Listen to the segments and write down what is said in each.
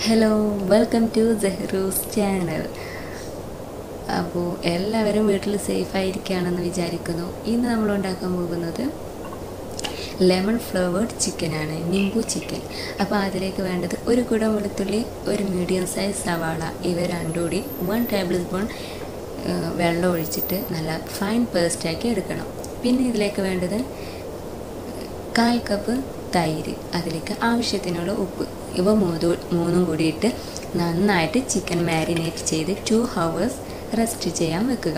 hello welcome to ജെഹ്റൂസ് channel അപ്പോൾ എല്ലാവരും വീട്ടിൽ സേഫ് ആയിരിക്കുകയാണെന്ന് വിചാരിക്കുന്നു ഇന്ന് നമ്മൾ ഉണ്ടാക്കാൻ പോകുന്നത് ലെമൺ ഫ്ലേവേർഡ് ചിക്കനാണ് നിംബു ചിക്കൻ അപ്പോൾ അതിലേക്ക് വേണ്ടത് ഒരു കുടം വെളുത്തുള്ളി ഒരു മീഡിയം സൈസ് സവാള ഇവ രണ്ടും കൂടി വൺ ടേബിൾ സ്പൂൺ വെള്ളം ഒഴിച്ചിട്ട് നല്ല ഫൈൻ പേസ്റ്റാക്കി എടുക്കണം പിന്നെ ഇതിലേക്ക് വേണ്ടത് കാൽ കപ്പ് തൈര് അതിലേക്ക് ആവശ്യത്തിനുള്ള ഉപ്പ് ഇവ മൂന്ന് മൂന്നും കൂടിയിട്ട് നന്നായിട്ട് ചിക്കൻ മാരിനേറ്റ് ചെയ്ത് ടു ഹവേഴ്സ് റെസ്റ്റ് ചെയ്യാൻ വെക്കുക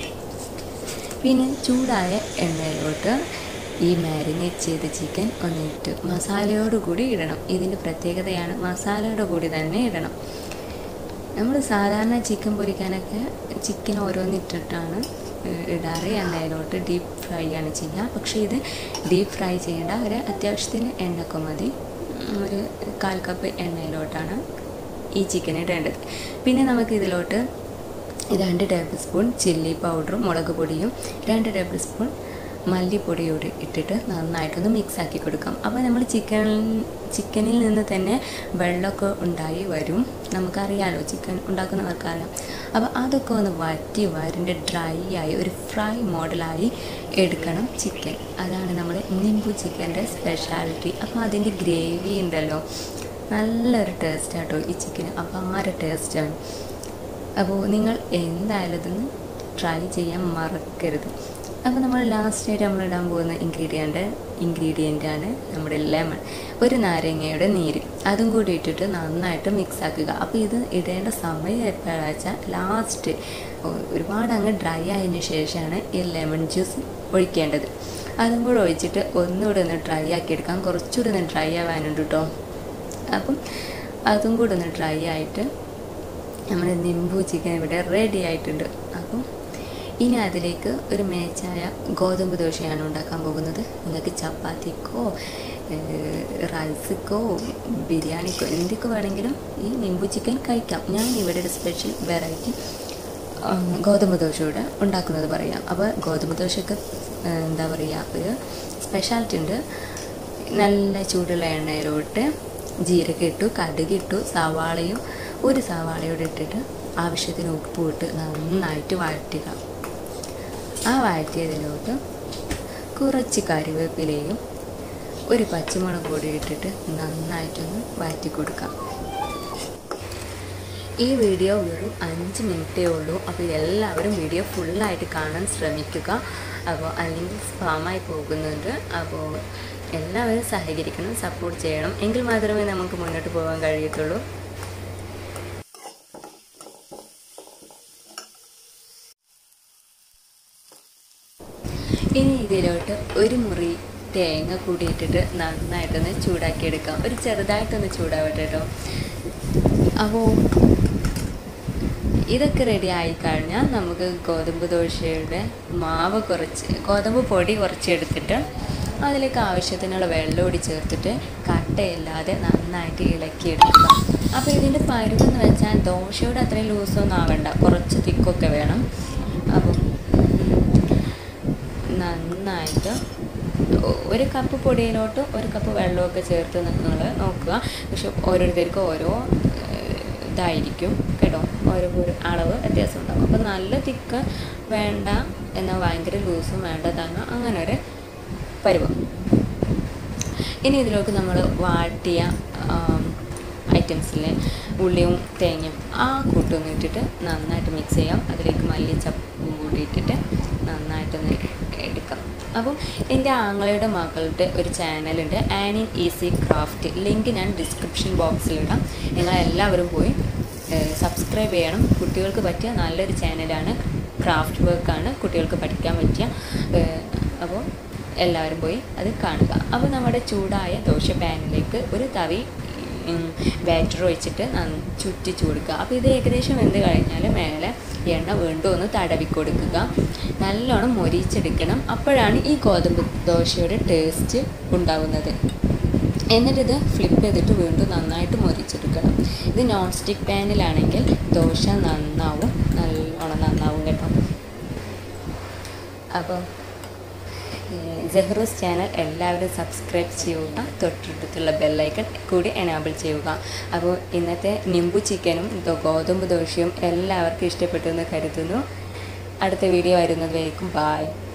പിന്നെ ചൂടായ എണ്ണയിലോട്ട് ഈ മാരിനേറ്റ് ചെയ്ത ചിക്കൻ ഒന്നിട്ട് മസാലയോട് കൂടി ഇടണം ഇതിൻ്റെ പ്രത്യേകതയാണ് മസാലയോട് കൂടി തന്നെ ഇടണം നമ്മൾ സാധാരണ ചിക്കൻ പൊരിക്കാനൊക്കെ ചിക്കൻ ഓരോന്നിട്ടിട്ടാണ് ഇടാറ് എണ്ണയിലോട്ട് ഡീപ്പ് ഫ്രൈ ആണ് ചെയ്യുക പക്ഷേ ഇത് ഡീപ്പ് ഫ്രൈ ചെയ്യേണ്ട ഒരു അത്യാവശ്യത്തിന് എണ്ണയൊക്കെ മതി ഒരു കാൽ കപ്പ് എണ്ണയിലോട്ടാണ് ഈ ചിക്കൻ ഇടേണ്ടത് പിന്നെ നമുക്ക് ഇതിലോട്ട് രണ്ട് ടേബിൾ സ്പൂൺ ചില്ലി പൗഡറും മുളക് പൊടിയും രണ്ട് ടേബിൾ സ്പൂൺ മല്ലിപ്പൊടിയോട് ഇട്ടിട്ട് നന്നായിട്ടൊന്ന് മിക്സ് ആക്കി കൊടുക്കാം അപ്പോൾ നമ്മൾ ചിക്കൻ ചിക്കനിൽ നിന്ന് തന്നെ വെള്ളമൊക്കെ ഉണ്ടായി വരും നമുക്കറിയാലോ ചിക്കൻ ഉണ്ടാക്കുന്നവർക്കറിയാം അപ്പോൾ അതൊക്കെ ഒന്ന് വറ്റി വരണ്ട് ഡ്രൈ ആയി ഒരു ഫ്രൈ മോഡലായി എടുക്കണം ചിക്കൻ അതാണ് നമ്മുടെ നിമ്പു ചിക്കൻ്റെ സ്പെഷ്യാലിറ്റി അപ്പോൾ അതിൻ്റെ ഗ്രേവി ഉണ്ടല്ലോ നല്ലൊരു ടേസ്റ്റ് ആട്ടോ ഈ ചിക്കൻ അപാര ടേസ്റ്റാണ് അപ്പോൾ നിങ്ങൾ എന്തായാലും ഇതൊന്ന് ട്രൈ ചെയ്യാൻ മറക്കരുത് അപ്പോൾ നമ്മൾ ലാസ്റ്റായിട്ട് നമ്മൾ ഇടാൻ പോകുന്ന ഇൻഗ്രീഡിയൻ്റ് ഇൻഗ്രീഡിയൻ്റാണ് നമ്മുടെ ലെമൺ ഒരു നാരങ്ങയുടെ നീര് അതും കൂടി ഇട്ടിട്ട് നന്നായിട്ട് മിക്സ് ആക്കുക അപ്പോൾ ഇത് ഇടേണ്ട സമയം എപ്പോഴാണെന്ന് വെച്ചാൽ ലാസ്റ്റ് ഒരുപാട് അങ്ങ് ഡ്രൈ ആയതിനു ശേഷമാണ് ഈ ലെമൺ ജ്യൂസ് ഒഴിക്കേണ്ടത് അതും കൂടെ ഒഴിച്ചിട്ട് ഒന്നുകൂടെ ഒന്ന് ഡ്രൈ ആക്കി എടുക്കാം കുറച്ചുകൂടെ ഒന്ന് ഡ്രൈ ആവാനുണ്ട് കേട്ടോ അപ്പം അതും കൂടെ ഒന്ന് ഡ്രൈ ആയിട്ട് നമ്മുടെ നിമ്പു ചിക്കൻ ഇവിടെ റെഡി ആയിട്ടുണ്ട് അപ്പം ഇനി അതിലേക്ക് ഒരു മേച്ചായ ഗോതമ്പ് ദോശയാണ് ഉണ്ടാക്കാൻ പോകുന്നത് നിങ്ങൾക്ക് ചപ്പാത്തിക്കോ റൈസിക്കോ ബിരിയാണിക്കോ എന്തൊക്കെ വേണമെങ്കിലും ഈ നിമ്പു ചിക്കൻ കഴിക്കാം ഞാൻ ഇവിടെ ഒരു സ്പെഷ്യൽ വെറൈറ്റി ഗോതമ്പ് ദോശയോടെ ഉണ്ടാക്കുന്നത് പറയാം അപ്പോൾ ഗോതമ്പ് ദോശയ്ക്ക് എന്താ പറയുക ഒരു സ്പെഷ്യാലിറ്റി ഉണ്ട് നല്ല ചൂടുള്ള എണ്ണയിലോട്ട് ജീരകം ഇട്ടു കടുക് ഇട്ടു സവാളയും ഒരു സവാളയോടെ ഇട്ടിട്ട് ആവശ്യത്തിന് ഉപ്പ് ഇട്ട് നന്നായിട്ട് വഴറ്റുക ആ വഴറ്റിയതിലോട്ട് കുറച്ച് കറിവേപ്പിലയും ഒരു പച്ചമുളക് പൊടി ഇട്ടിട്ട് നന്നായിട്ടൊന്ന് വഴറ്റി കൊടുക്കാം ഈ വീഡിയോ വെറും അഞ്ച് മിനിറ്റേ ഉള്ളൂ അപ്പോൾ എല്ലാവരും വീഡിയോ ഫുള്ളായിട്ട് കാണാൻ ശ്രമിക്കുക അപ്പോൾ അല്ലെങ്കിൽ സ്പാമായി പോകുന്നുണ്ട് അപ്പോൾ എല്ലാവരും സഹകരിക്കണം സപ്പോർട്ട് ചെയ്യണം എങ്കിൽ മാത്രമേ നമുക്ക് മുന്നോട്ട് പോകാൻ കഴിയത്തുള്ളൂ ഇനി ഇതിലോട്ട് ഒരു മുറി തേങ്ങ കൂടി ഇട്ടിട്ട് നന്നായിട്ടൊന്ന് ചൂടാക്കിയെടുക്കാം ഒരു ചെറുതായിട്ടൊന്ന് ചൂടാവട്ടെ കേട്ടോ അപ്പോൾ ഇതൊക്കെ റെഡി ആയിക്കഴിഞ്ഞാൽ നമുക്ക് ഗോതമ്പ് ദോശയുടെ മാവ് കുറച്ച് ഗോതമ്പ് പൊടി കുറച്ച് എടുത്തിട്ട് അതിലേക്ക് ആവശ്യത്തിനുള്ള വെള്ളം കൂടി ചേർത്തിട്ട് കട്ടയില്ലാതെ നന്നായിട്ട് ഇളക്കിയെടുക്കുക അപ്പോൾ ഇതിൻ്റെ പരുവെന്ന് വെച്ചാൽ ദോശയുടെ അത്രയും ലൂസൊന്നും ആവണ്ട കുറച്ച് തിക്കൊക്കെ വേണം അപ്പം നന്നായിട്ട് ഒരു കപ്പ് പൊടിയിലോട്ട് ഒരു കപ്പ് വെള്ളമൊക്കെ ചേർത്ത് നിങ്ങൾ നോക്കുക പക്ഷെ ഓരോരുത്തർക്കും ഓരോ ഇതായിരിക്കും കേട്ടോ ഓരോ ഒരു അളവ് വ്യത്യാസം ഉണ്ടാകും അപ്പോൾ നല്ല തിക്ക് വേണ്ട എന്നാൽ ഭയങ്കര ലൂസും വേണ്ടതാണ് അങ്ങനെ ഒരു പരുവം ഇനി ഇതിലേക്ക് നമ്മൾ വാട്ടിയ ഐറ്റംസിലെ ഉള്ളിയും തേങ്ങയും ആ കൂട്ടൊന്ന് ഇട്ടിട്ട് നന്നായിട്ട് മിക്സ് ചെയ്യാം അതിലേക്ക് മല്ലിച്ചപ്പും കൂടി ഇട്ടിട്ട് നന്നായിട്ടൊന്ന് എടുക്കാം അപ്പം എൻ്റെ ആങ്ങളയുടെ മകളുടെ ഒരു ചാനലുണ്ട് ആനിൻ ഈസി ക്രാഫ്റ്റ് ലിങ്ക് ഞാൻ ഡിസ്ക്രിപ്ഷൻ ബോക്സിലിടാം നിങ്ങളെല്ലാവരും പോയി സബ്സ്ക്രൈബ് ചെയ്യണം കുട്ടികൾക്ക് പറ്റിയ നല്ലൊരു ചാനലാണ് ക്രാഫ്റ്റ് വർക്കാണ് കുട്ടികൾക്ക് പഠിക്കാൻ പറ്റിയ അപ്പോൾ എല്ലാവരും പോയി അത് കാണുക അപ്പോൾ നമ്മുടെ ചൂടായ ദോശ പാനിലേക്ക് ഒരു തവി ബാറ്റർ ഒഴിച്ചിട്ട് ചുറ്റിച്ചു കൊടുക്കുക അപ്പോൾ ഇത് ഏകദേശം വെന്ത് കഴിഞ്ഞാൽ മേലെ എണ്ണ വീണ്ടും ഒന്ന് തടവി കൊടുക്കുക നല്ലോണം മൊരിച്ചെടുക്കണം അപ്പോഴാണ് ഈ ഗോതമ്പ് ദോശയുടെ ടേസ്റ്റ് ഉണ്ടാവുന്നത് എന്നിട്ടിത് ഫ്ലിപ്പ് ചെയ്തിട്ട് വീണ്ടും നന്നായിട്ട് മൊരിച്ചെടുക്കണം ഇത് നോൺ സ്റ്റിക്ക് പാനിലാണെങ്കിൽ ദോശ നന്നാവും നല്ലോണം നന്നാവും കേട്ടോ അപ്പം ജെഹ്റൂസ് ചാനൽ എല്ലാവരും സബ്സ്ക്രൈബ് ചെയ്യുക തൊട്ടടുത്തുള്ള ബെല്ലൈക്കൺ കൂടി എനാബിൾ ചെയ്യുക അപ്പോൾ ഇന്നത്തെ നിമ്പു ചിക്കനും ദോ- ഗോതമ്പ് ദോശയും എല്ലാവർക്കും ഇഷ്ടപ്പെട്ടു എന്ന് കരുതുന്നു അടുത്ത വീഡിയോ വരുന്നത് വരേക്കും ബായ്